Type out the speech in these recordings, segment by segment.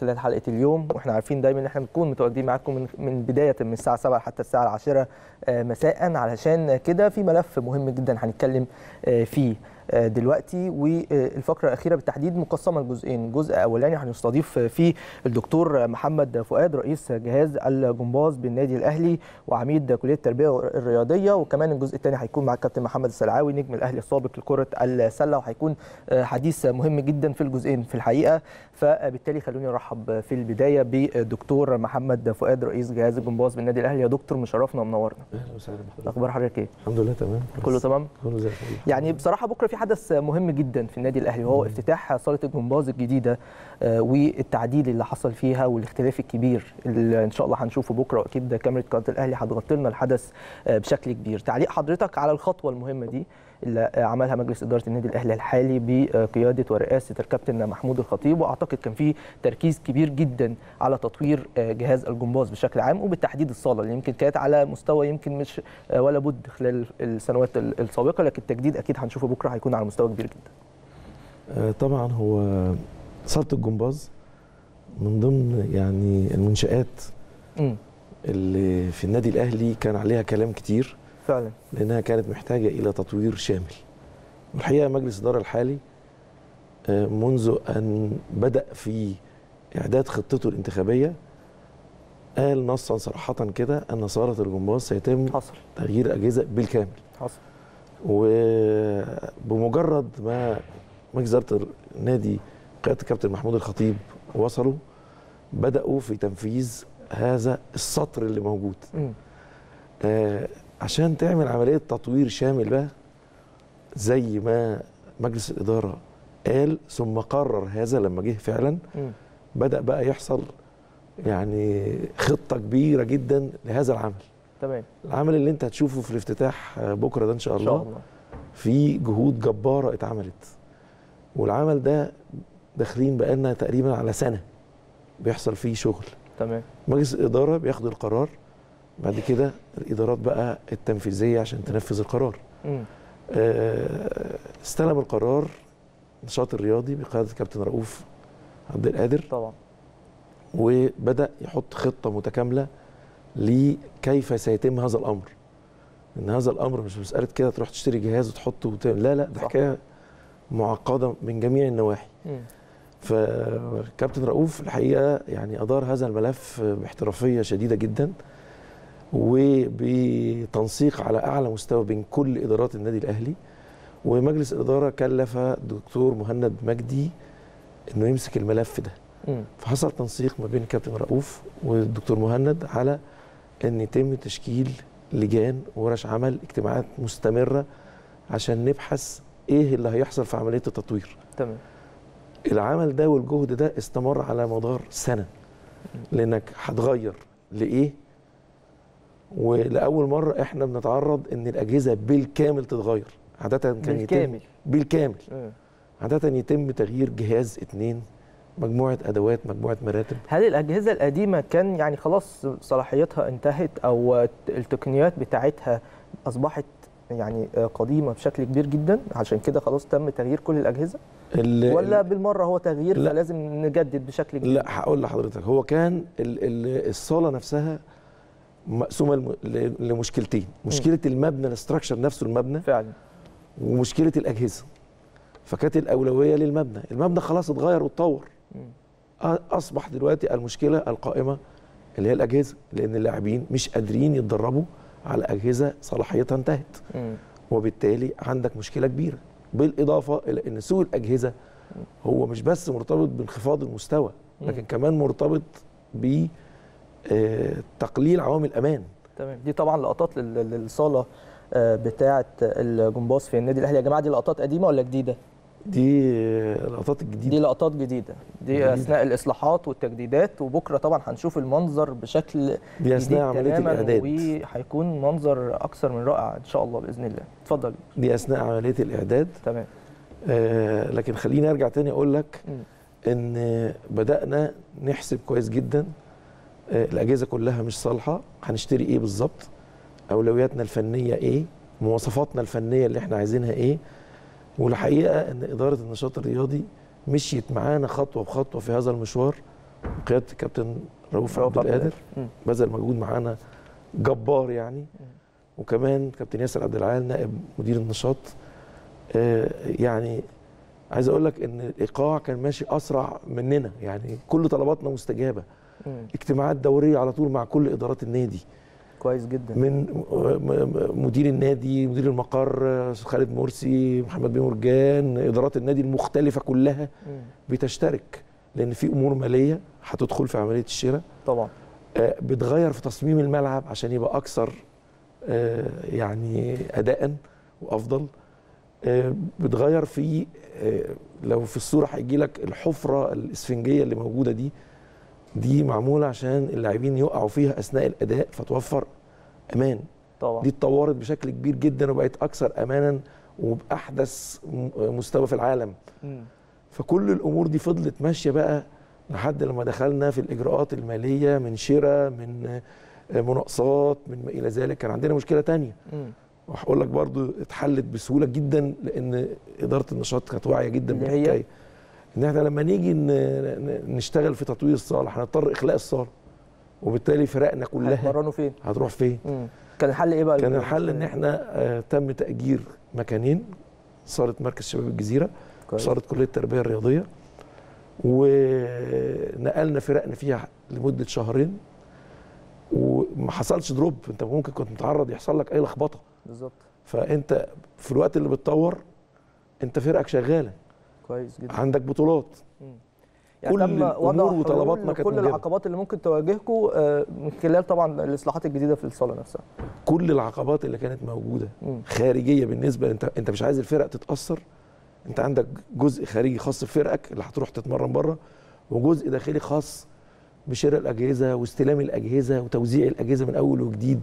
خلال حلقه اليوم واحنا عارفين دايما ان احنا بنكون متواجدين معاكم من, من بدايه من الساعه 7 حتى الساعه 10 مساء علشان كده في ملف مهم جدا هنتكلم فيه دلوقتي والفقره الاخيره بالتحديد مقسمه لجزئين جزء اولاني هنستضيف فيه الدكتور محمد فؤاد رئيس جهاز الجمباز بالنادي الاهلي وعميد كليه التربيه الرياضيه وكمان الجزء الثاني هيكون مع الكابتن محمد السلعاوي نجم الاهلي السابق لكره السله وهيكون حديث مهم جدا في الجزئين في الحقيقه فبالتالي خلوني ارحب في البدايه بالدكتور محمد فؤاد رئيس جهاز الجمباز بالنادي الاهلي يا دكتور مشرفنا ومنورنا اهلا وسهلا بحضرتك اخبار حضرتك ايه الحمد لله تمام كله تمام كله زي الفل يعني بصراحه بكره في حدث مهم جدا في النادي الاهلي وهو افتتاح صاله الجمباز الجديده والتعديل اللي حصل فيها والاختلاف الكبير اللي ان شاء الله هنشوفه بكره واكيد كاميرا قناه الاهلي هتغطي لنا الحدث بشكل كبير تعليق حضرتك على الخطوه المهمه دي اللي عملها مجلس اداره النادي الاهلي الحالي بقياده ورئاسه الكابتن محمود الخطيب واعتقد كان في تركيز كبير جدا على تطوير جهاز الجمباز بشكل عام وبالتحديد الصاله اللي يمكن كانت على مستوى يمكن مش ولا بد خلال السنوات السابقه لكن التجديد اكيد هنشوفه بكره هيكون على مستوى كبير جدا. طبعا هو صاله الجمباز من ضمن يعني المنشات م. اللي في النادي الاهلي كان عليها كلام كتير فعلا لانها كانت محتاجه الى تطوير شامل والحقيقه مجلس الاداره الحالي منذ ان بدا في اعداد خطته الانتخابيه قال نصا صراحه كده ان صاله الجمباز سيتم حصل تغيير اجهزه بالكامل حصل وبمجرد ما مجلس اداره النادي قياده الكابتن محمود الخطيب وصلوا بداوا في تنفيذ هذا السطر اللي موجود آه عشان تعمل عمليه تطوير شامل بقى زي ما مجلس الاداره قال ثم قرر هذا لما جه فعلا م. بدا بقى يحصل يعني خطه كبيره جدا لهذا العمل تمام العمل اللي انت هتشوفه في الافتتاح بكره ده ان شاء الله, إن شاء الله. في جهود جباره اتعملت والعمل ده داخلين بقالنا تقريبا على سنه بيحصل فيه شغل تمام مجلس الاداره بياخد القرار بعد كده الادارات بقى التنفيذيه عشان تنفذ القرار آه استلم القرار النشاط الرياضي بقياده الكابتن رؤوف عبد القادر طبعا وبدا يحط خطه متكامله لكيف سيتم هذا الامر ان هذا الامر مش مساله كده تروح تشتري جهاز وتحطه وتعمل لا لا ده حكايه معقده من جميع النواحي فكابتن رؤوف الحقيقه يعني ادار هذا الملف باحترافيه شديده جدا وبتنسيق على اعلى مستوى بين كل ادارات النادي الاهلي ومجلس الاداره كلف الدكتور مهند مجدي انه يمسك الملف ده م. فحصل تنسيق ما بين الكابتن رؤوف والدكتور مهند على ان يتم تشكيل لجان ورش عمل اجتماعات مستمره عشان نبحث ايه اللي هيحصل في عمليه التطوير تمام العمل ده والجهد ده استمر على مدار سنه لانك هتغير لايه ولاول مره احنا بنتعرض ان الاجهزه بالكامل تتغير عاده كان بالكامل. يتم بالكامل م. عاده يتم تغيير جهاز اتنين مجموعه ادوات مجموعه مراتب هل الاجهزه القديمه كان يعني خلاص صلاحيتها انتهت او التقنيات بتاعتها اصبحت يعني قديمه بشكل كبير جدا عشان كده خلاص تم تغيير كل الاجهزه ولا بالمره هو تغيير لا فلازم نجدد بشكل كبير لا هقول لحضرتك هو كان ال ال الصاله نفسها مقسومه لمشكلتين مشكله المبنى الاستراكشر نفسه المبنى فعلا ومشكله الاجهزه فكانت الاولويه للمبنى المبنى خلاص اتغير واتطور اصبح دلوقتي المشكله القائمه اللي هي الاجهزه لان اللاعبين مش قادرين يتدربوا على اجهزه صلاحيتها انتهت م. وبالتالي عندك مشكله كبيره بالاضافه الى ان سوق الاجهزه هو مش بس مرتبط بانخفاض المستوى لكن م. كمان مرتبط ب تقليل عوامل الامان تمام دي طبعا لقطات للصاله بتاعه الجمباز في النادي الاهلي يا جماعه دي لقطات قديمه ولا جديده دي لقطات الجديده دي لقطات جديده دي جديدة. اثناء الاصلاحات والتجديدات وبكره طبعا هنشوف المنظر بشكل دي اثناء عمليه الاعداد وهيكون منظر اكثر من رائع ان شاء الله باذن الله اتفضل دي اثناء عمليه الاعداد تمام آه لكن خليني ارجع تاني اقول لك م. ان بدانا نحسب كويس جدا آه الاجهزه كلها مش صالحه هنشتري ايه بالظبط اولوياتنا الفنيه ايه مواصفاتنا الفنيه اللي احنا عايزينها ايه والحقيقه ان اداره النشاط الرياضي مشيت معانا خطوه بخطوه في هذا المشوار قياده الكابتن رؤوف رؤوف عبد القادر مم. بذل مجهود معانا جبار يعني وكمان كابتن ياسر عبد العال نائب مدير النشاط آه، يعني عايز اقول لك ان الايقاع كان ماشي اسرع مننا يعني كل طلباتنا مستجابه مم. اجتماعات دوريه على طول مع كل ادارات النادي كويس جدا من م- م- مدير النادي مدير المقر آه، خالد مرسي محمد بن مرجان ادارات النادي المختلفه كلها مم. بتشترك لان في امور ماليه هتدخل في عمليه الشراء طبعا آه، بتغير في تصميم الملعب عشان يبقى اكثر آه، يعني اداء وافضل آه، بتغير في آه، لو في الصوره هيجي لك الحفره الاسفنجيه اللي موجوده دي دي معموله عشان اللاعبين يقعوا فيها اثناء الاداء فتوفر امان طبعا دي اتطورت بشكل كبير جدا وبقت اكثر امانا وباحدث م- مستوى في العالم مم. فكل الامور دي فضلت ماشيه بقى لحد لما دخلنا في الاجراءات الماليه من شراء من آه، مناقصات من ما الى ذلك كان عندنا مشكله تانية مم. وهقول لك برضو اتحلت بسهوله جدا لان اداره النشاط كانت واعيه جدا اللي هي؟ بالحكايه ان احنا لما نيجي ن- ن- نشتغل في تطوير الصاله هنضطر اخلاء الصاله وبالتالي فرقنا كلها هتمرنوا فين؟ هتروح فين مم. كان الحل ايه بقى؟ كان الحل ان احنا آه، تم تاجير مكانين صاله مركز شباب الجزيره كويس. صاله كليه التربيه الرياضيه ونقلنا فرقنا فيها لمده شهرين وما حصلش دروب انت ممكن كنت متعرض يحصل لك اي لخبطه بالظبط فانت في الوقت اللي بتطور انت فرقك شغاله كويس جدا عندك بطولات يعني كل تم الأمور وضع وطلباتنا حلول كانت لكل موجبة. العقبات اللي ممكن تواجهكم آه، من خلال طبعا الاصلاحات الجديده في الصاله نفسها كل العقبات اللي كانت موجوده مم. خارجيه بالنسبه انت انت مش عايز الفرق تتاثر انت عندك جزء خارجي خاص بفرقك اللي هتروح تتمرن بره وجزء داخلي خاص بشراء الاجهزه واستلام الاجهزه وتوزيع الاجهزه من اول وجديد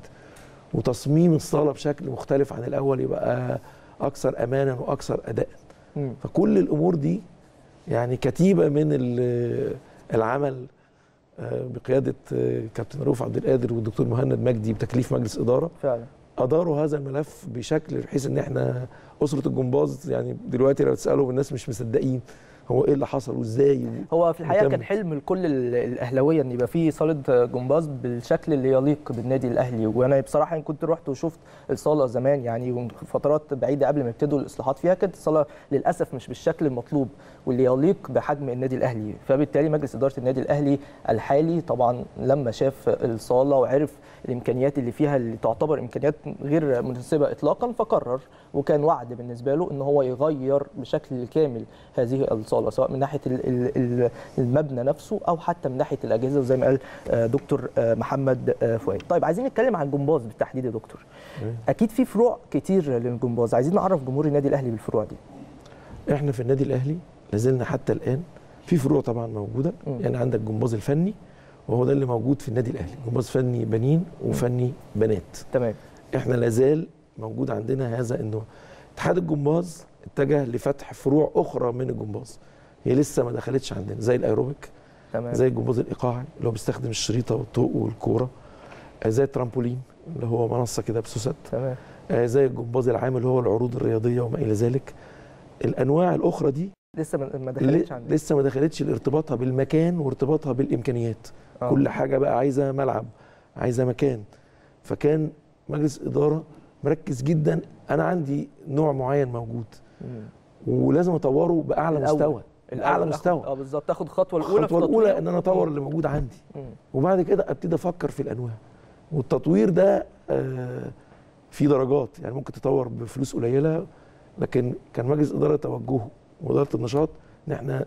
وتصميم الصاله بشكل مختلف عن الاول يبقى اكثر امانا واكثر اداء مم. فكل الامور دي يعني كتيبه من ال- العمل آه، بقياده آه، كابتن رؤوف عبد القادر والدكتور مهند مجدي بتكليف مجلس اداره فعلا اداروا هذا الملف بشكل بحيث ان احنا اسره الجمباز يعني دلوقتي لو تسالوا الناس مش مصدقين هو ايه اللي حصل وازاي هو في الحقيقه كان وتمت. حلم لكل ال- الاهلاويه ان يبقى في صاله جمباز بالشكل اللي يليق بالنادي الاهلي وانا بصراحه إن كنت رحت وشفت الصاله زمان يعني ومن فترات بعيده قبل ما يبتدوا الاصلاحات فيها كانت الصاله للاسف مش بالشكل المطلوب واللي يليق بحجم النادي الاهلي فبالتالي مجلس اداره النادي الاهلي الحالي طبعا لما شاف الصاله وعرف الامكانيات اللي فيها اللي تعتبر امكانيات غير مناسبه اطلاقا فقرر وكان وعد بالنسبه له ان هو يغير بشكل كامل هذه الصاله سواء من ناحيه ال- ال- ال- المبنى نفسه او حتى من ناحيه الاجهزه وزي ما قال آه، دكتور آه، محمد آه، فؤاد. طيب عايزين نتكلم عن الجمباز بالتحديد يا دكتور. اكيد في فروع كتير للجمباز، عايزين نعرف جمهور النادي الاهلي بالفروع دي. احنا في النادي الاهلي لازلنا حتى الان في فروع طبعا موجوده مم. يعني عندك الجمباز الفني وهو ده اللي موجود في النادي الاهلي جمباز فني بنين وفني بنات تمام. احنا لازال موجود عندنا هذا انه اتحاد الجمباز اتجه لفتح فروع اخرى من الجمباز هي لسه ما دخلتش عندنا زي الايروبيك تمام. زي الجمباز الايقاعي اللي هو بيستخدم الشريطه والطوق والكوره آه، زي الترامبولين اللي هو منصه كده بسوست تمام. آه، زي الجمباز العام اللي هو العروض الرياضيه وما الى ذلك الانواع الاخرى دي لسه ما ما ل- دخلتش عندنا. لسه ما دخلتش لارتباطها بالمكان وارتباطها بالامكانيات آه. كل حاجه بقى عايزه ملعب عايزه مكان فكان مجلس اداره مركز جدا انا عندي نوع معين موجود مم. ولازم اطوره باعلى الأول. مستوى باعلى الأول آخد- مستوى اه بالظبط تاخد الخطوه الاولى الخطوه في الاولى تطوير. ان انا اطور اللي موجود عندي مم. وبعد كده ابتدي افكر في الانواع والتطوير ده آه، في درجات يعني ممكن تطور بفلوس قليله لكن كان مجلس اداره توجهه واداره النشاط ان احنا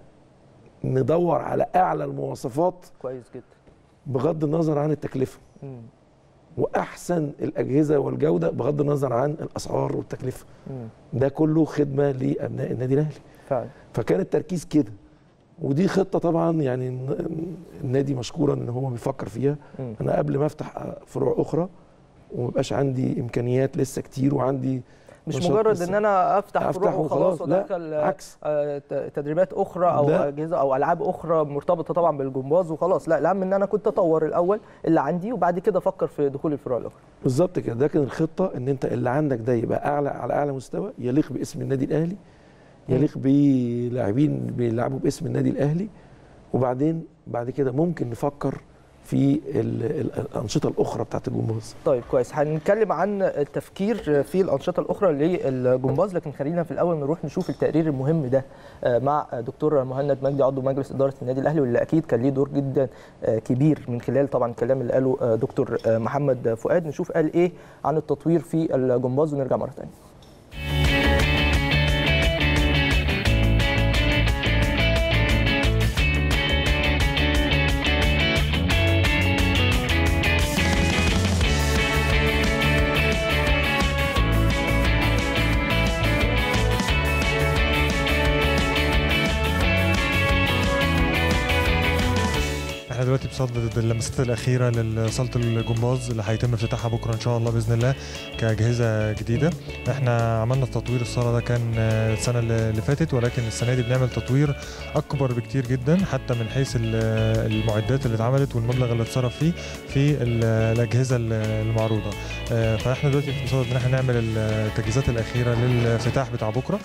ندور على اعلى المواصفات كويس جدا. بغض النظر عن التكلفه مم. واحسن الاجهزه والجوده بغض النظر عن الاسعار والتكلفه مم. ده كله خدمه لابناء النادي الاهلي فعلا. فكان التركيز كده ودي خطه طبعا يعني الن- النادي مشكورا ان هو بيفكر فيها مم. انا قبل ما افتح فروع اخرى ومبقاش عندي امكانيات لسه كتير وعندي مش نشاط مجرد لسه. ان انا افتح أفتح فروع وخلاص وخلاص، لا، وادخل آه، عكس. آه، ت- تدريبات اخرى او لا. اجهزه او العاب اخرى مرتبطه طبعا بالجمباز وخلاص لا الاهم ان انا كنت اطور الاول اللي عندي وبعد كده افكر في دخول الفروع الاخرى بالظبط كده ده كان الخطه ان انت اللي عندك ده يبقى اعلى على اعلى مستوى يليق باسم النادي الاهلي يليق بلاعبين بيلعبوا باسم النادي الاهلي وبعدين بعد كده ممكن نفكر في ال- ال- الانشطه الاخرى بتاعت الجمباز طيب كويس هنتكلم عن التفكير في الانشطه الاخرى للجمباز لكن خلينا في الاول نروح نشوف التقرير المهم ده مع دكتور مهند مجدي عضو مجلس اداره النادي الاهلي واللي اكيد كان ليه دور جدا كبير من خلال طبعا الكلام اللي قاله دكتور محمد فؤاد نشوف قال ايه عن التطوير في الجمباز ونرجع مره ثانيه احنا دلوقتي بصدد اللمسات الاخيره لصاله الجمباز اللي هيتم افتتاحها بكره ان شاء الله باذن الله كاجهزه جديده احنا عملنا تطوير الصاله ده كان السنه اللي فاتت ولكن السنه دي بنعمل تطوير اكبر بكتير جدا حتى من حيث المعدات اللي اتعملت والمبلغ اللي اتصرف فيه في الاجهزه المعروضه فاحنا دلوقتي في بصدد ان احنا نعمل التجهيزات الاخيره للافتتاح بتاع بكره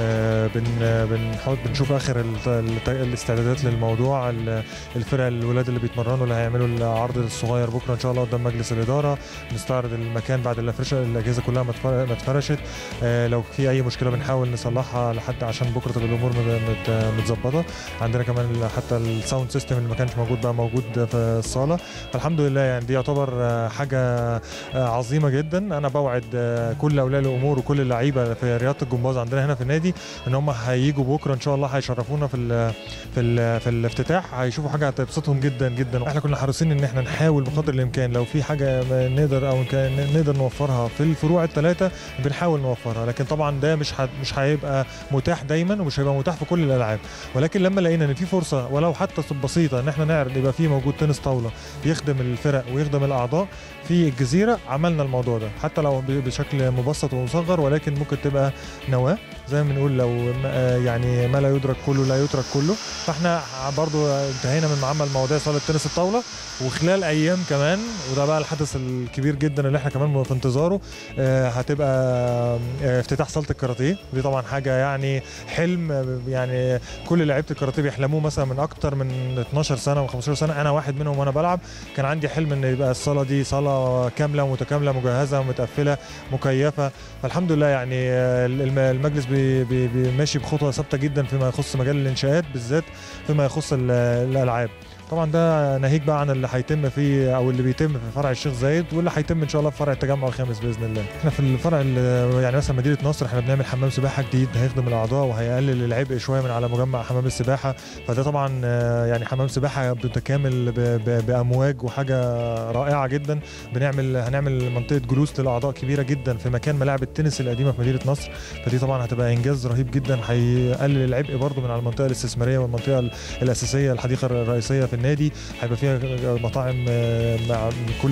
بنحاول بنشوف اخر الاستعدادات للموضوع الفرق الولاد اللي بيتمرنوا اللي هيعملوا العرض الصغير بكره ان شاء الله قدام مجلس الاداره نستعرض المكان بعد الفرشه الاجهزه كلها ما اتفرشت آه لو في اي مشكله بنحاول نصلحها لحد عشان بكره تبقى الامور متظبطه عندنا كمان حتى الساوند سيستم اللي ما كانش موجود بقى موجود في الصاله فالحمد لله يعني دي يعتبر حاجه عظيمه جدا انا بوعد كل اولياء الامور وكل اللعيبه في رياضه الجمباز عندنا هنا في النادي ان هم هيجوا بكره ان شاء الله هيشرفونا في ال في ال في الافتتاح هيشوفوا حاجه هتبسطهم جدا جدا احنا كنا حريصين ان احنا نحاول بقدر الامكان لو في حاجه نقدر او نقدر نوفرها في الفروع الثلاثه بنحاول نوفرها لكن طبعا ده مش مش هيبقى متاح دايما ومش هيبقى متاح في كل الالعاب ولكن لما لقينا ان في فرصه ولو حتى بسيطه ان احنا نعرض يبقى في موجود تنس طاوله يخدم الفرق ويخدم الاعضاء في الجزيره عملنا الموضوع ده حتى لو بشكل مبسط ومصغر ولكن ممكن تبقى نواه زي ما بنقول لو يعني ما لا يدرك كله لا يترك كله فاحنا برضو انتهينا من معمل مواضيع صاله تنس الطاوله وخلال ايام كمان وده بقى الحدث الكبير جدا اللي احنا كمان في انتظاره هتبقى افتتاح صاله الكاراتيه دي طبعا حاجه يعني حلم يعني كل لعيبه الكاراتيه بيحلموه مثلا من اكتر من 12 سنه و15 سنه انا واحد منهم وانا بلعب كان عندي حلم ان يبقى الصاله دي صاله كامله متكامله مجهزه ومتقفله مكيفه فالحمد لله يعني المجلس بي بي بي ماشي بخطوه ثابته جدا فيما يخص مجال الانشاءات بالذات فيما يخص الالعاب طبعا ده ناهيك بقى عن اللي هيتم فيه او اللي بيتم في فرع الشيخ زايد واللي هيتم ان شاء الله في فرع التجمع الخامس باذن الله احنا في الفرع يعني مثلا مدينه نصر احنا بنعمل حمام سباحه جديد هيخدم الاعضاء وهيقلل العبء شويه من على مجمع حمام السباحه فده طبعا يعني حمام سباحه متكامل بامواج وحاجه رائعه جدا بنعمل هنعمل منطقه جلوس للاعضاء كبيره جدا في مكان ملاعب التنس القديمه في مدينه نصر فدي طبعا هتبقى انجاز رهيب جدا هيقلل العبء برضو من على المنطقه الاستثماريه والمنطقه الاساسيه الحديقه الرئيسيه في النادي هيبقى فيها مطاعم مع كل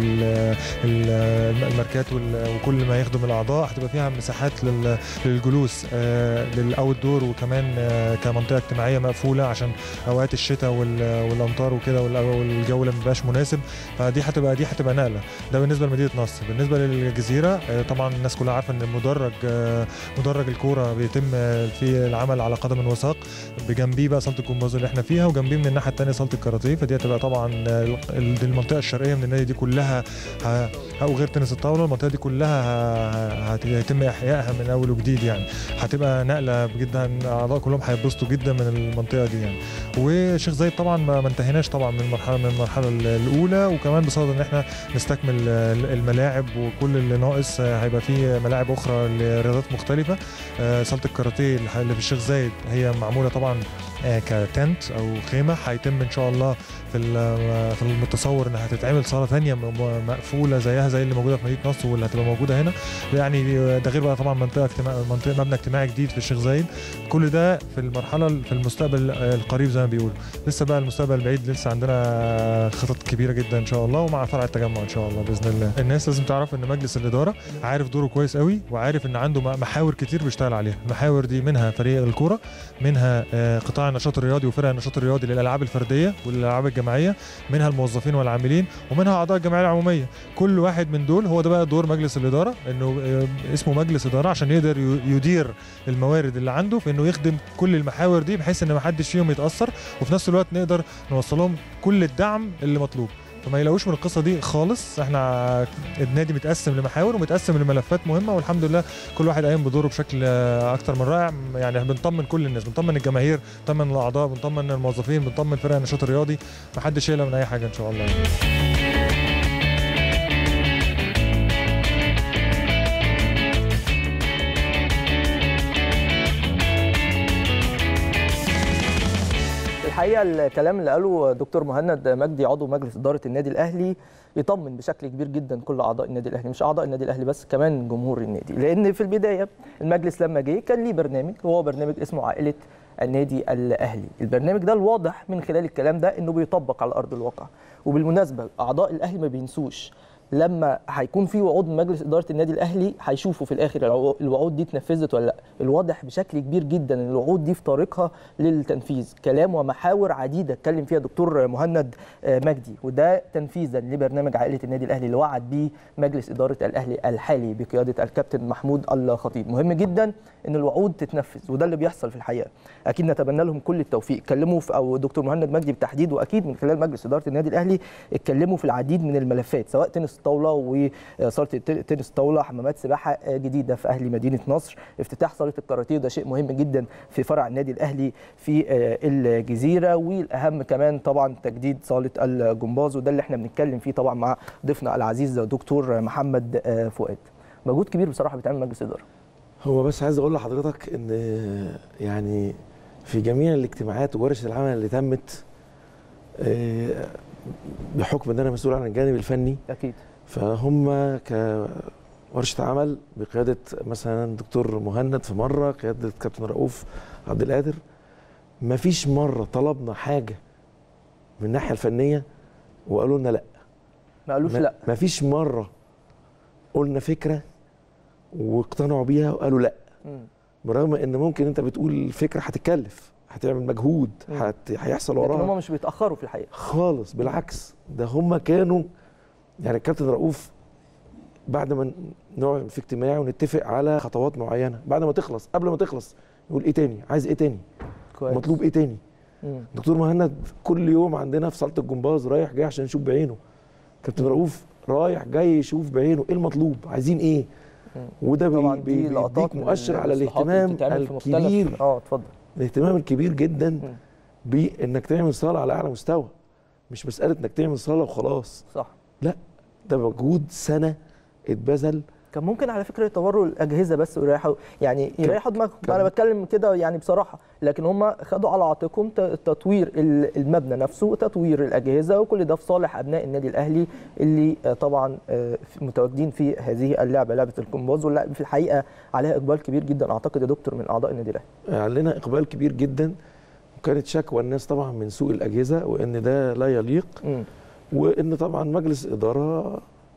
الماركات وكل ما يخدم الاعضاء هتبقى فيها مساحات للجلوس للاوت دور وكمان كمنطقه اجتماعيه مقفوله عشان اوقات الشتاء والامطار وكده والجو ما بيبقاش مناسب فدي هتبقى دي هتبقى نقله ده بالنسبه لمدينه نصر بالنسبه للجزيره طبعا الناس كلها عارفه ان المدرج مدرج الكوره بيتم في العمل على قدم وساق بجنبيه بقى صاله الجمباز اللي احنا فيها وجنبيه من الناحيه الثانيه صاله الكاراتيه فدي هتبقى طبعا المنطقه الشرقيه من النادي دي كلها او غير تنس الطاوله المنطقه دي كلها هيتم احيائها من اول وجديد يعني هتبقى نقله جدا اعضاء كلهم هيتبسطوا جدا من المنطقه دي يعني وشيخ زايد طبعا ما انتهيناش طبعا من المرحله من المرحله الاولى وكمان بصدد ان احنا نستكمل الملاعب وكل اللي ناقص هيبقى في ملاعب اخرى لرياضات مختلفه صاله الكاراتيه اللي في الشيخ زايد هي معموله طبعا كتنت او خيمه هيتم ان شاء الله في في المتصور انها هتتعمل صاله ثانيه مقفوله زيها زي اللي موجوده في مدينه نصر واللي هتبقى موجوده هنا يعني ده غير بقى طبعا منطقه اجتماع منطقه مبنى اجتماعي جديد في الشيخ زايد كل ده في المرحله في المستقبل القريب زي ما بيقولوا لسه بقى المستقبل البعيد لسه عندنا خطط كبيره جدا ان شاء الله ومع فرع التجمع ان شاء الله باذن الله الناس لازم تعرف ان مجلس الاداره عارف دوره كويس قوي وعارف ان عنده محاور كتير بيشتغل عليها المحاور دي منها فريق الكوره منها قطاع النشاط الرياضي وفرق النشاط الرياضي للالعاب الفرديه والالعاب الجماعيه منها الموظفين والعاملين ومنها اعضاء الجمعيه العموميه كل واحد من دول هو ده بقى دور مجلس الاداره انه آه، اسمه مجلس اداره عشان يقدر ي- يدير الموارد اللي عنده في انه يخدم كل المحاور دي بحيث ان ما حدش فيهم يتاثر وفي نفس الوقت نقدر نوصلهم كل الدعم اللي مطلوب فما يلاقوش من القصه دي خالص احنا النادي متقسم لمحاور ومتقسم لملفات مهمه والحمد لله كل واحد قايم بدوره بشكل آه، اكتر من رائع يعني بنطمن كل الناس بنطمن الجماهير بنطمن الاعضاء بنطمن الموظفين بنطمن فرق النشاط الرياضي ما حدش يقلق من اي حاجه ان شاء الله يعني. الحقيقه الكلام اللي قاله دكتور مهند مجدي عضو مجلس اداره النادي الاهلي يطمن بشكل كبير جدا كل اعضاء النادي الاهلي مش اعضاء النادي الاهلي بس كمان جمهور النادي لان في البدايه المجلس لما جه كان ليه برنامج وهو برنامج اسمه عائله النادي الاهلي البرنامج ده الواضح من خلال الكلام ده انه بيطبق على ارض الواقع وبالمناسبه اعضاء الاهلي ما بينسوش لما هيكون في وعود من مجلس اداره النادي الاهلي هيشوفوا في الاخر العو- الوعود دي اتنفذت ولا لا الواضح بشكل كبير جدا ان الوعود دي في طريقها للتنفيذ كلام ومحاور عديده اتكلم فيها دكتور مهند آه، مجدي وده تنفيذا لبرنامج عائله النادي الاهلي اللي وعد بيه مجلس اداره الاهلي الحالي بقياده الكابتن محمود الخطيب مهم جدا ان الوعود تتنفذ وده اللي بيحصل في الحقيقه اكيد نتمنى لهم كل التوفيق اتكلموا في او دكتور مهند مجدي بالتحديد واكيد من خلال مجلس اداره النادي الاهلي اتكلموا في العديد من الملفات سواء تنس طاوله وصاله الت- تنس طاوله حمامات سباحه جديده في اهلي مدينه نصر افتتاح صاله الكاراتيه وده شيء مهم جدا في فرع النادي الاهلي في آه، الجزيره والاهم كمان طبعا تجديد صاله الجمباز وده اللي احنا بنتكلم فيه طبعا مع ضيفنا العزيز دكتور محمد آه، فؤاد مجهود كبير بصراحه بيتعمل مجلس اداره هو بس عايز اقول لحضرتك ان يعني في جميع الاجتماعات وورش العمل اللي تمت آه، بحكم ان انا مسؤول عن الجانب الفني اكيد فهم كورشة عمل بقيادة مثلا دكتور مهند في مرة قيادة كابتن رؤوف عبد القادر مفيش مرة طلبنا حاجة من الناحية الفنية وقالوا لنا لا ما قالوش ما- لا مفيش مرة قلنا فكرة واقتنعوا بيها وقالوا لا مم. برغم ان ممكن انت بتقول الفكرة هتتكلف هتعمل مجهود مم. هت... هيحصل لكن وراها هم مش بيتاخروا في الحقيقه خالص بالعكس ده هم كانوا يعني الكابتن رؤوف بعد ما نقعد في اجتماع ونتفق على خطوات معينه بعد ما تخلص قبل ما تخلص يقول ايه تاني عايز ايه تاني كويس مطلوب ايه تاني مم. دكتور مهند كل يوم عندنا في صاله الجمباز رايح جاي عشان يشوف بعينه كابتن رؤوف رايح جاي يشوف بعينه ايه المطلوب عايزين ايه مم. وده طبعا بي دي بي لقطات بيديك من مؤشر على الإصلاحات اللي الاهتمام بتتعمل في مختلف- الكبير اه اتفضل الاهتمام الكبير جدا مم. بانك تعمل صاله على اعلى مستوى مش مساله انك تعمل صاله وخلاص صح ده مجهود سنه اتبذل كان ممكن على فكره يطوروا الاجهزه بس ويريحوا يعني يريحوا دماغهم كان- انا بتكلم كده يعني بصراحه لكن هم خدوا على عاتقهم ت- تطوير ال- المبنى نفسه وتطوير الاجهزه وكل ده في صالح ابناء النادي الاهلي اللي آه، طبعا آه، في- متواجدين في هذه اللعبه لعبه الكومبوز واللعبه في الحقيقه عليها اقبال كبير جدا اعتقد يا دكتور من اعضاء النادي الاهلي علينا اقبال كبير جدا وكانت شكوى الناس طبعا من سوء الاجهزه وان ده لا يليق مم. وان طبعا مجلس اداره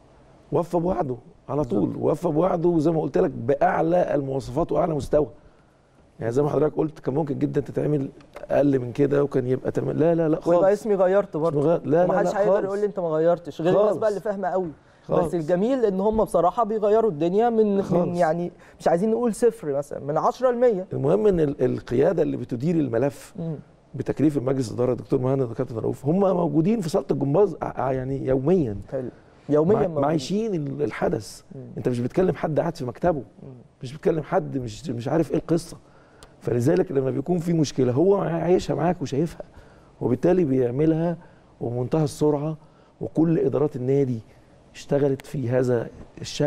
وفى بوعده على طول وفى بوعده وزي ما قلت لك باعلى المواصفات واعلى مستوى يعني زي ما حضرتك قلت كان ممكن جدا تتعمل اقل من كده وكان يبقى تمام لا لا لا ويبقى خالص اسمي غيرت برضه اسمه غير- لا لا ما حدش لا هيقدر خالص. يقول لي انت ما غيرتش غير الناس خالص. بقى اللي فاهمه قوي خالص. بس الجميل ان هم بصراحه بيغيروا الدنيا من من خالص. يعني مش عايزين نقول صفر مثلا من 10 ل 100 المهم ان ال- القياده اللي بتدير الملف مم. بتكليف المجلس الاداره الدكتور مهند وكابتن رؤوف هم موجودين في صاله الجمباز ع- يعني يوميا حلو يوميا مع- موجود. معايشين ال- الحدث مم. انت مش بتكلم حد قاعد في مكتبه مش بتكلم حد مش مش عارف ايه القصه فلذلك لما بيكون في مشكله هو عايشها معاك وشايفها وبالتالي بيعملها وبمنتهى السرعه وكل ادارات النادي اشتغلت في هذا الشان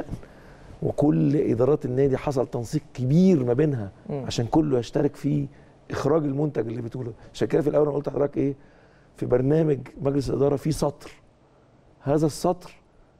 وكل ادارات النادي حصل تنسيق كبير ما بينها مم. عشان كله يشترك في اخراج المنتج اللي بتقوله عشان كده في الاول انا قلت لحضرتك ايه في برنامج مجلس الاداره في سطر هذا السطر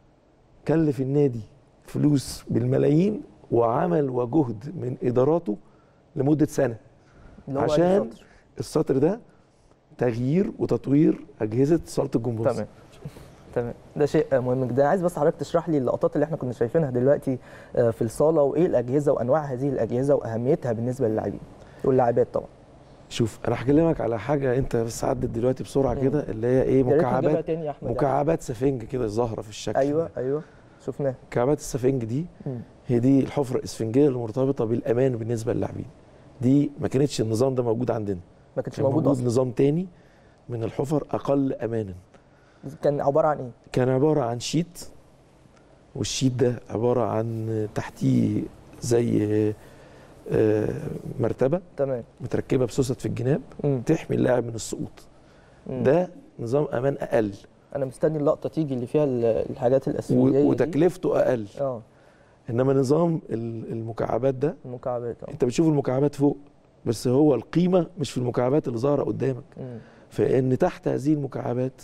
كلف النادي فلوس بالملايين وعمل وجهد من اداراته لمده سنه اللي هو عشان السطر. السطر ده تغيير وتطوير اجهزه صاله الجمباز تمام تمام ده شيء مهم جدا عايز بس حضرتك تشرح لي اللقطات اللي احنا كنا شايفينها دلوقتي آه، في الصاله وايه الاجهزه وانواع هذه الاجهزه واهميتها بالنسبه للاعبين واللاعبات طبعا شوف انا هكلمك على حاجه انت بس عدت دلوقتي بسرعه مم. كده اللي هي ايه يا ريت نجيبها مكعبات تاني يا احمد مكعبات سفنج كده ظاهره في الشكل ايوه ايوه شفناه مكعبات السفنج دي مم. هي دي الحفره الاسفنجيه المرتبطه بالامان بالنسبه للاعبين دي ما كانتش النظام ده موجود عندنا ما كانش كان موجود موجود اصلا نظام تاني من الحفر اقل امانا كان عباره عن ايه؟ كان عباره عن شيت والشيت ده عباره عن تحتيه زي آه، مرتبه تمام متركبه بسوست في الجناب مم. تحمي اللاعب من السقوط مم. ده نظام امان اقل انا مستني اللقطه تيجي اللي فيها ال- الحاجات الاسفنجيه و- دي. وتكلفته اقل اه انما نظام ال- المكعبات ده المكعبات اه انت بتشوف المكعبات فوق بس هو القيمه مش في المكعبات اللي ظاهره قدامك مم. فان تحت هذه المكعبات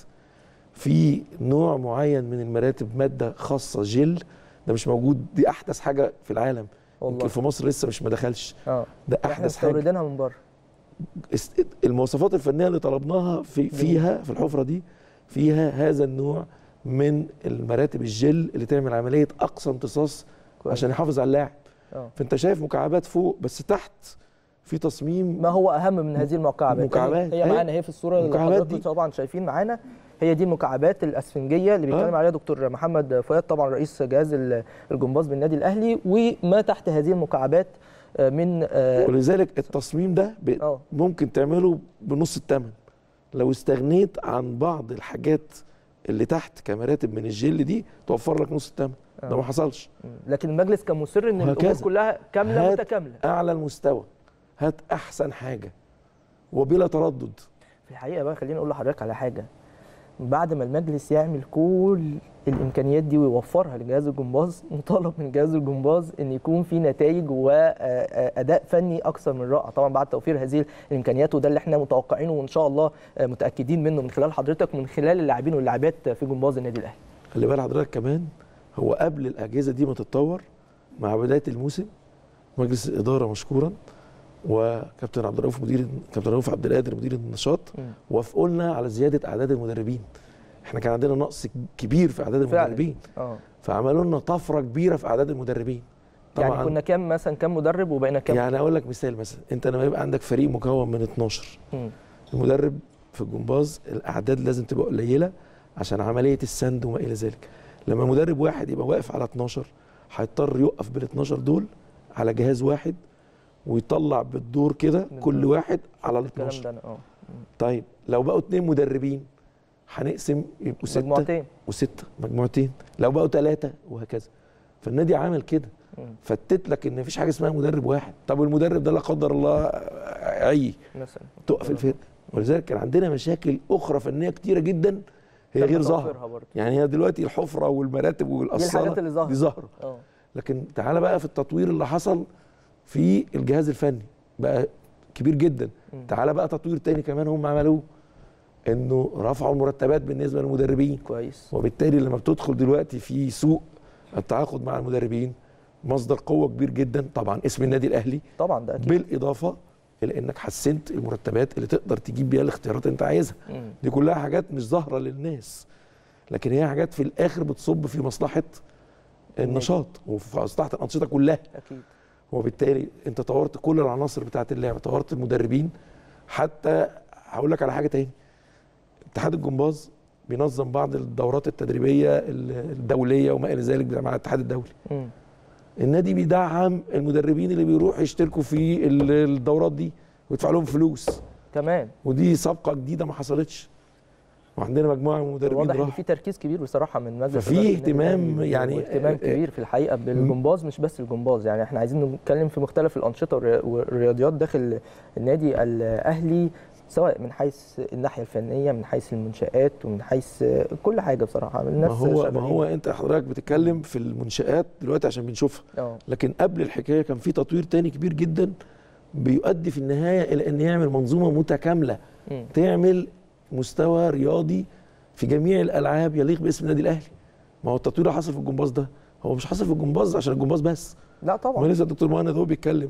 في نوع معين من المراتب ماده خاصه جل ده مش موجود دي احدث حاجه في العالم والله يمكن في مصر لسه مش ما دخلش اه ده احنا احدث حاجه مستوردينها من بره است- المواصفات الفنيه اللي طلبناها في فيها في الحفره دي فيها هذا النوع من المراتب الجل اللي تعمل عمليه اقصى امتصاص كويس. عشان يحافظ على اللاعب اه فانت شايف مكعبات فوق بس تحت في تصميم ما هو اهم من هذه المكعبات مكعبات. هي أيوة. معانا هي في الصوره اللي المكعبات حضراتكم دي. طبعا شايفين معانا هي دي المكعبات الاسفنجيه اللي بيتكلم آه. عليها دكتور محمد فؤاد طبعا رئيس جهاز ال- الجمباز بالنادي الاهلي وما تحت هذه المكعبات آه، من اه ولذلك التصميم ده ب- آه. ممكن تعمله بنص الثمن لو استغنيت عن بعض الحاجات اللي تحت كمراتب من الجل دي توفر لك نص الثمن ده آه. ما حصلش لكن المجلس كان مصر ان الامور وهكذا. كلها كامله هات متكامله اعلى المستوى هات احسن حاجه وبلا تردد في الحقيقه بقى خليني اقول لحضرتك على حاجه بعد ما المجلس يعمل كل الامكانيات دي ويوفرها لجهاز الجمباز مطالب من جهاز الجمباز ان يكون في نتائج واداء فني اكثر من رائع طبعا بعد توفير هذه الامكانيات وده اللي احنا متوقعينه وان شاء الله آه، متاكدين منه من خلال حضرتك ومن خلال اللاعبين واللاعبات في جمباز النادي الاهلي خلي بال حضرتك كمان هو قبل الاجهزه دي ما تتطور مع بدايه الموسم مجلس الاداره مشكورا وكابتن عبد الرؤوف مدير كابتن رؤوف عبد القادر مدير النشاط مم. وافقوا لنا على زياده اعداد المدربين احنا كان عندنا نقص كبير في اعداد فعلا. المدربين اه فعملوا لنا طفره كبيره في اعداد المدربين يعني كنا كام مثلا كام مدرب وبقينا كام يعني اقول لك مثال مثلا انت لما يبقى عندك فريق مكون من 12 مم. المدرب في الجمباز الاعداد لازم تبقى قليله عشان عمليه السند وما الى ذلك لما مدرب واحد يبقى واقف على 12 هيضطر يوقف بال 12 دول على جهاز واحد ويطلع بالدور كده كل بالدور. واحد على ال الكلام 12 ده أنا- اه طيب لو بقوا اثنين مدربين هنقسم يبقوا سته مجموعتين وسته مجموعتين لو بقوا ثلاثه وهكذا فالنادي عمل كده مم. فتت لك ان مفيش حاجه اسمها مدرب واحد طب والمدرب ده لا قدر الله عي مثلا تقف الفرقه ولذلك كان عندنا مشاكل اخرى فنيه كتيره جدا هي كان غير متوفرها ظاهره برضه. يعني هي دلوقتي الحفره والمراتب دي والقصاله الحاجات اللي ظهرت دي ظاهره اه لكن تعالى بقى في التطوير اللي حصل في الجهاز الفني بقى كبير جدا مم. تعالى بقى تطوير تاني كمان هم عملوه انه رفعوا المرتبات بالنسبه للمدربين كويس وبالتالي لما بتدخل دلوقتي في سوق التعاقد مع المدربين مصدر قوه كبير جدا طبعا اسم النادي الاهلي طبعا ده اكيد بالاضافه الى انك حسنت المرتبات اللي تقدر تجيب بيها الاختيارات اللي انت عايزها مم. دي كلها حاجات مش ظاهره للناس لكن هي حاجات في الاخر بتصب في مصلحه النشاط وفي مصلحه الانشطه كلها اكيد وبالتالي انت طورت كل العناصر بتاعه اللعبه طورت المدربين حتى هقول لك على حاجه تاني اتحاد الجمباز بينظم بعض الدورات التدريبيه الدوليه وما الى ذلك مع الاتحاد الدولي مم. النادي بيدعم المدربين اللي بيروحوا يشتركوا في ال- الدورات دي ويدفع لهم فلوس كمان ودي سابقه جديده ما حصلتش وعندنا مجموعه من المدربين واضح ان راحوا في تركيز كبير بصراحه من مجلس ففي إدارة النادي اهتمام الأهلي يعني- واهتمام آه، كبير في الحقيقه بالجمباز مش بس الجمباز يعني احنا عايزين نتكلم في مختلف الانشطه والري- والرياضيات داخل النادي الاهلي سواء من حيث الناحيه الفنيه من حيث المنشات ومن حيث كل حاجه بصراحه الناس ما هو ما شغالين. هو انت حضرتك بتتكلم في المنشات دلوقتي عشان بنشوفها اه لكن قبل الحكايه كان في تطوير تاني كبير جدا بيؤدي في النهايه الى ان يعمل منظومه متكامله مم. تعمل مستوى رياضي في جميع الالعاب يليق باسم النادي الاهلي ما هو التطوير اللي حصل في الجمباز ده هو مش حصل في الجمباز عشان الجمباز بس لا ما طبعا لسه الدكتور مهند هو بيتكلم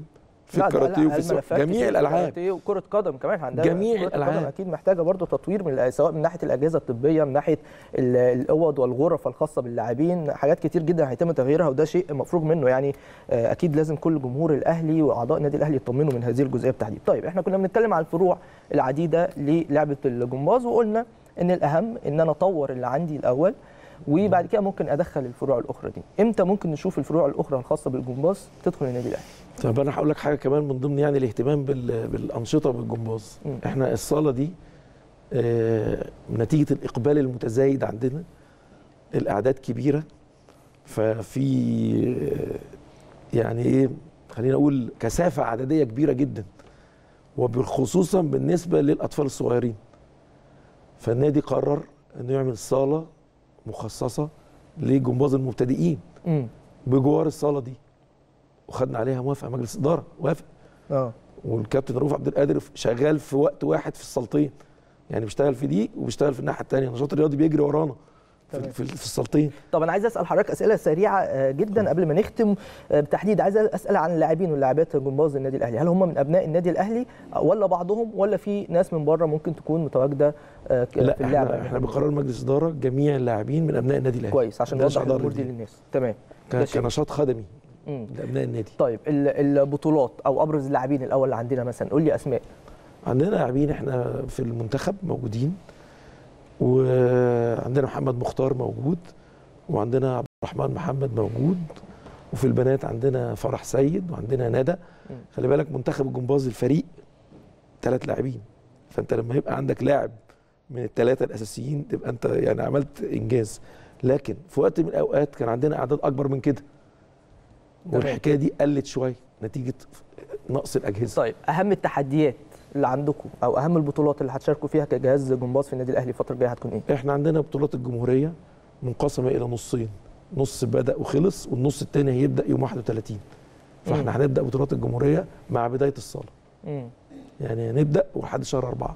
في لا، ده الكاراتيه وفي الملفات السباحة. جميع كتير، الالعاب كاراتيه وكرة قدم كمان عندنا جميع كرة القدم الألعاب. اكيد محتاجه برضو تطوير من سواء من ناحيه الاجهزه الطبيه من ناحيه ال- الاوض والغرف الخاصه باللاعبين حاجات كتير جدا هيتم تغييرها وده شيء مفروغ منه يعني آه، اكيد لازم كل جمهور الاهلي واعضاء النادي الاهلي يطمنوا من هذه الجزئيه بالتحديد طيب احنا كنا بنتكلم عن الفروع العديده للعبه الجمباز وقلنا ان الاهم ان انا اطور اللي عندي الاول وبعد كده ممكن ادخل الفروع الاخرى دي امتى ممكن نشوف الفروع الاخرى الخاصه بالجمباز تدخل النادي الاهلي طب انا هقول لك حاجه كمان من ضمن يعني الاهتمام بال- بالانشطه بالجمباز مم. احنا الصاله دي آه، نتيجه الاقبال المتزايد عندنا الاعداد كبيره ففي آه، يعني ايه خلينا اقول كثافه عدديه كبيره جدا وبخصوصا بالنسبه للاطفال الصغيرين فالنادي قرر انه يعمل صاله مخصصه لجمباز المبتدئين امم بجوار الصاله دي وخدنا عليها موافقه مجلس اداره وافق اه والكابتن رؤوف عبد القادر شغال في وقت واحد في الصالتين يعني بيشتغل في دي وبيشتغل في الناحيه الثانيه النشاط الرياضي بيجري ورانا تمام. في, في, في الصالتين طب انا عايز اسال حضرتك اسئله سريعه آه، جدا قبل ما نختم آه، بالتحديد عايز اسال عن اللاعبين واللاعبات جمباز النادي الاهلي هل هم من ابناء النادي الاهلي ولا بعضهم ولا في ناس من بره ممكن تكون متواجده آه، ك- لا في اللعبه احنا, احنا بقرار مجلس اداره جميع اللاعبين من ابناء النادي الاهلي كويس عشان ده نوضح إدارة الامور دي دي. للناس تمام ك- ده شيء. كنشاط خدمي مم. لابناء النادي طيب ال- البطولات او ابرز اللاعبين الاول اللي عندنا مثلا قول لي اسماء عندنا لاعبين احنا في المنتخب موجودين وعندنا محمد مختار موجود وعندنا عبد الرحمن محمد موجود وفي البنات عندنا فرح سيد وعندنا ندى مم. خلي بالك منتخب الجمباز الفريق ثلاث لاعبين فانت لما يبقى عندك لاعب من الثلاثه الاساسيين تبقى انت يعني عملت انجاز لكن في وقت من الاوقات كان عندنا اعداد اكبر من كده والحكايه دي قلت شويه نتيجه نقص الاجهزه طيب اهم التحديات اللي عندكم او اهم البطولات اللي هتشاركوا فيها كجهاز جمباز في النادي الاهلي الفتره الجايه هتكون ايه احنا عندنا بطولات الجمهوريه منقسمه الى نصين نص بدا وخلص والنص الثاني هيبدا يوم 31 مم. فاحنا هنبدا بطولات الجمهوريه مع بدايه الصاله مم. يعني هنبدا لحد شهر أربعة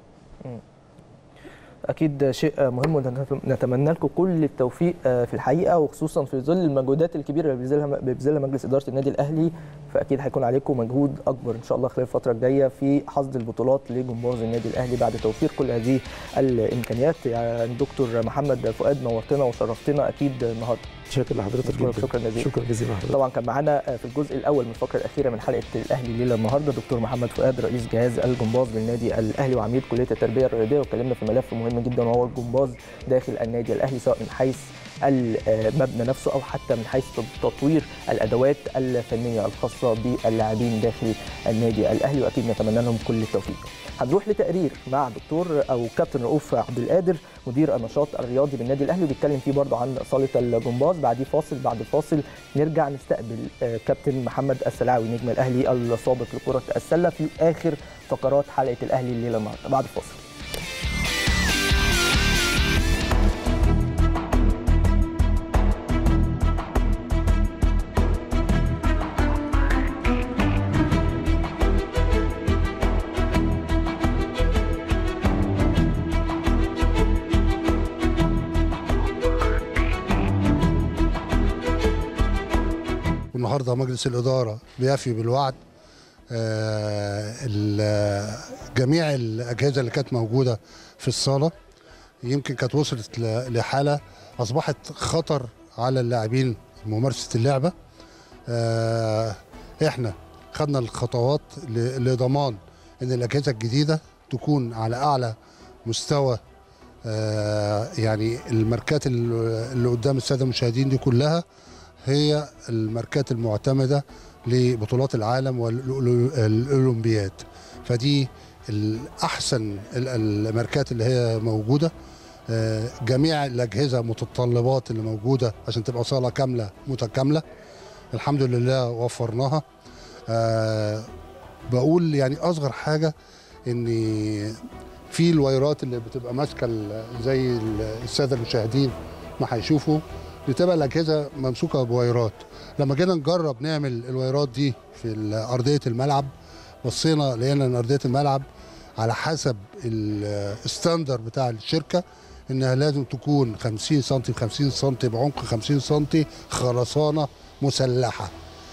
اكيد شيء مهم ونتمنى لكم كل التوفيق في الحقيقه وخصوصا في ظل المجهودات الكبيره اللي بيبذلها بيبذلها مجلس اداره النادي الاهلي فاكيد هيكون عليكم مجهود اكبر ان شاء الله خلال الفتره الجايه في حصد البطولات لجمهور النادي الاهلي بعد توفير كل هذه الامكانيات يعني دكتور محمد فؤاد نورتنا وشرفتنا اكيد النهارده شكرا لحضرتك شكرا- جدا شكرا جزيلا. شكرا جزيلا لحضرتك طبعا كان معانا في الجزء الاول من الفقره الاخيره من حلقه الاهلي ليله النهارده دكتور محمد فؤاد رئيس جهاز الجمباز بالنادي الاهلي وعميد كليه التربيه الرياضيه واتكلمنا في ملف مهم جدا وهو الجمباز داخل النادي الاهلي سواء من حيث المبنى نفسه او حتى من حيث تطوير الادوات الفنيه الخاصه باللاعبين داخل النادي الاهلي واكيد نتمنى لهم كل التوفيق. هنروح لتقرير مع دكتور او كابتن رؤوف عبد القادر مدير النشاط الرياضي بالنادي الاهلي وبيتكلم فيه برضه عن صاله الجمباز بعديه فاصل بعد الفاصل نرجع نستقبل آه، كابتن محمد السلعاوي نجم الاهلي السابق لكره السله في اخر فقرات حلقه الاهلي الليله النهارده بعد الفاصل. والنهارده مجلس الاداره بيفي بالوعد آه، ال- جميع الاجهزه اللي كانت موجوده في الصاله يمكن كانت وصلت ل- لحاله اصبحت خطر على اللاعبين ممارسه اللعبه آه، احنا خدنا الخطوات ل- لضمان ان الاجهزه الجديده تكون على اعلى مستوى آه، يعني الماركات اللي اللي قدام الساده المشاهدين دي كلها هي الماركات المعتمده لبطولات العالم والاولمبياد فدي الاحسن ال- الماركات اللي هي موجوده آه، جميع الاجهزه متطلبات اللي موجوده عشان تبقى صاله كامله متكامله الحمد لله وفرناها آه، بقول يعني اصغر حاجه ان في الوايرات اللي بتبقى ماسكه ال- زي ال- الساده المشاهدين ما هيشوفوا بتبقى الاجهزه ممسوكه بوايرات لما جينا نجرب نعمل الوايرات دي في ال- ارضيه الملعب بصينا لقينا ان ارضيه الملعب على حسب ال- الستاندر بتاع الشركه انها لازم تكون 50 سم في 50 سم بعمق 50 سم خرسانه مسلحه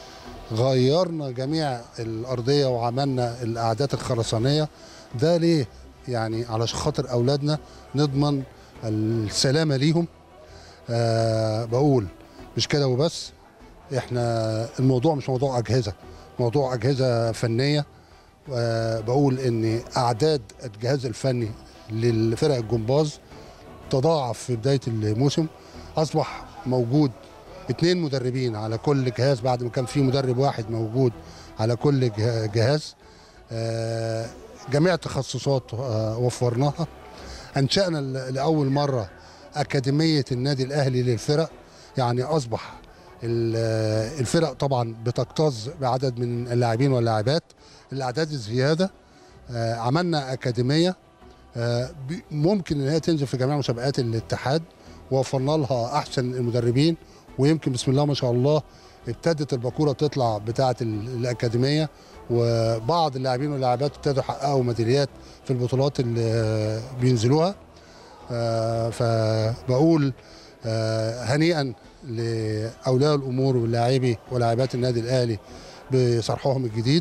غيرنا جميع الارضيه وعملنا الاعداد الخرسانيه ده ليه يعني علشان خاطر اولادنا نضمن السلامه ليهم أه بقول مش كده وبس احنا الموضوع مش موضوع اجهزه موضوع اجهزه فنيه أه بقول ان اعداد الجهاز الفني للفرق الجمباز تضاعف في بدايه الموسم اصبح موجود اثنين مدربين على كل جهاز بعد ما كان في مدرب واحد موجود على كل جه- جهاز آه، جميع التخصصات آه، وفرناها انشانا ل- لاول مره اكاديميه النادي الاهلي للفرق يعني اصبح ال- آه، الفرق طبعا بتكتظ بعدد من اللاعبين واللاعبات الاعداد الزياده آه، عملنا اكاديميه آه، ب- ممكن ان هي تنزل في جميع مسابقات الاتحاد ووفرنا لها احسن المدربين ويمكن بسم الله ما شاء الله ابتدت الباكوره تطلع بتاعه ال- الاكاديميه وبعض اللاعبين واللاعبات ابتدوا يحققوا ميداليات في البطولات اللي بينزلوها آه، فبقول آه، هنيئا لاولياء الامور واللاعبي ولاعبات النادي الاهلي بصرحهم الجديد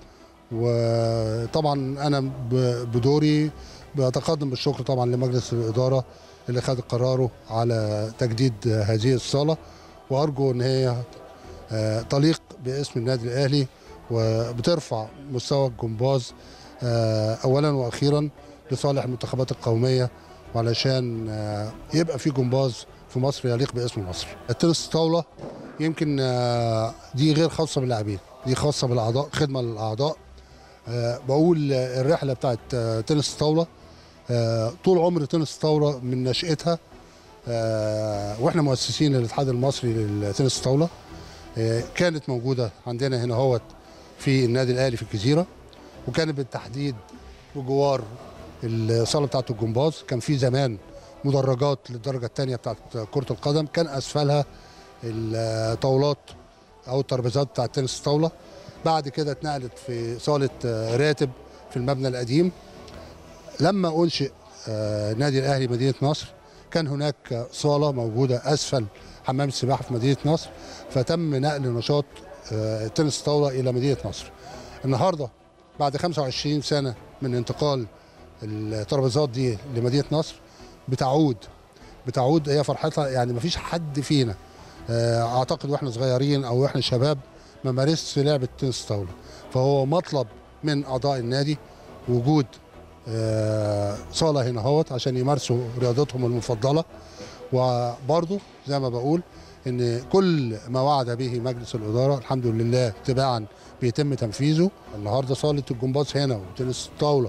وطبعا انا ب- بدوري بتقدم بالشكر طبعا لمجلس الاداره اللي خد قراره على تجديد هذه الصاله وارجو ان هي آه، تليق باسم النادي الاهلي وبترفع مستوى الجمباز آه، اولا واخيرا لصالح المنتخبات القوميه وعلشان آه، يبقى في جمباز في مصر يليق باسم مصر. التنس الطاوله يمكن آه، دي غير خاصه باللاعبين دي خاصه بالاعضاء خدمه للاعضاء آه، بقول آه، الرحله بتاعت آه، تنس الطاوله آه، طول عمر تنس الطاوله من نشاتها آه، واحنا مؤسسين الاتحاد المصري للتنس الطاوله آه، كانت موجوده عندنا هنا هوت في النادي الاهلي في الجزيره وكانت بالتحديد بجوار الصاله بتاعت الجمباز كان في زمان مدرجات للدرجه الثانيه بتاعت كره القدم كان اسفلها الطاولات او الترابيزات بتاعت تنس الطاوله بعد كده اتنقلت في صاله آه، راتب في المبنى القديم لما انشئ آه، نادي الاهلي مدينه نصر كان هناك صاله موجوده اسفل حمام السباحه في مدينه نصر فتم نقل نشاط آه، تنس الطاوله الى مدينه نصر. النهارده بعد 25 سنه من انتقال الترابيزات دي لمدينه نصر بتعود بتعود هي فرحتها يعني ما فيش حد فينا آه، اعتقد واحنا صغيرين او واحنا شباب ما مارسش لعبه تنس الطاوله فهو مطلب من اعضاء النادي وجود آه، صاله هنا اهوت عشان يمارسوا رياضتهم المفضله وبرضه زي ما بقول ان كل ما وعد به مجلس الاداره الحمد لله تباعا بيتم تنفيذه النهارده صاله الجمباز هنا وتنس الطاوله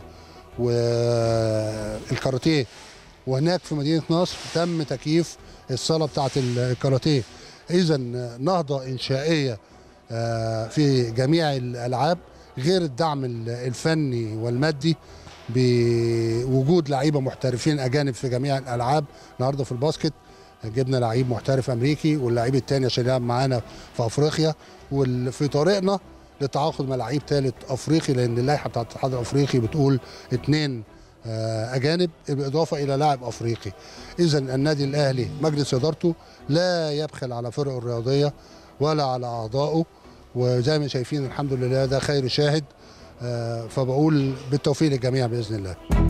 والكاراتيه وهناك في مدينه نصر تم تكييف الصاله بتاعه الكاراتيه اذا نهضه انشائيه آه، في جميع الالعاب غير الدعم الفني والمادي بوجود لعيبه محترفين اجانب في جميع الالعاب النهارده في الباسكت جبنا لعيب محترف امريكي واللعيب الثاني عشان يلعب معانا في افريقيا وفي طريقنا للتعاقد مع لعيب ثالث افريقي لان اللائحه بتاعت الاتحاد الافريقي بتقول اثنين اجانب بالاضافه الى لاعب افريقي اذا النادي الاهلي مجلس ادارته لا يبخل على فرقه الرياضيه ولا على اعضائه وزي ما شايفين الحمد لله ده خير شاهد آه، فبقول بالتوفيق للجميع باذن الله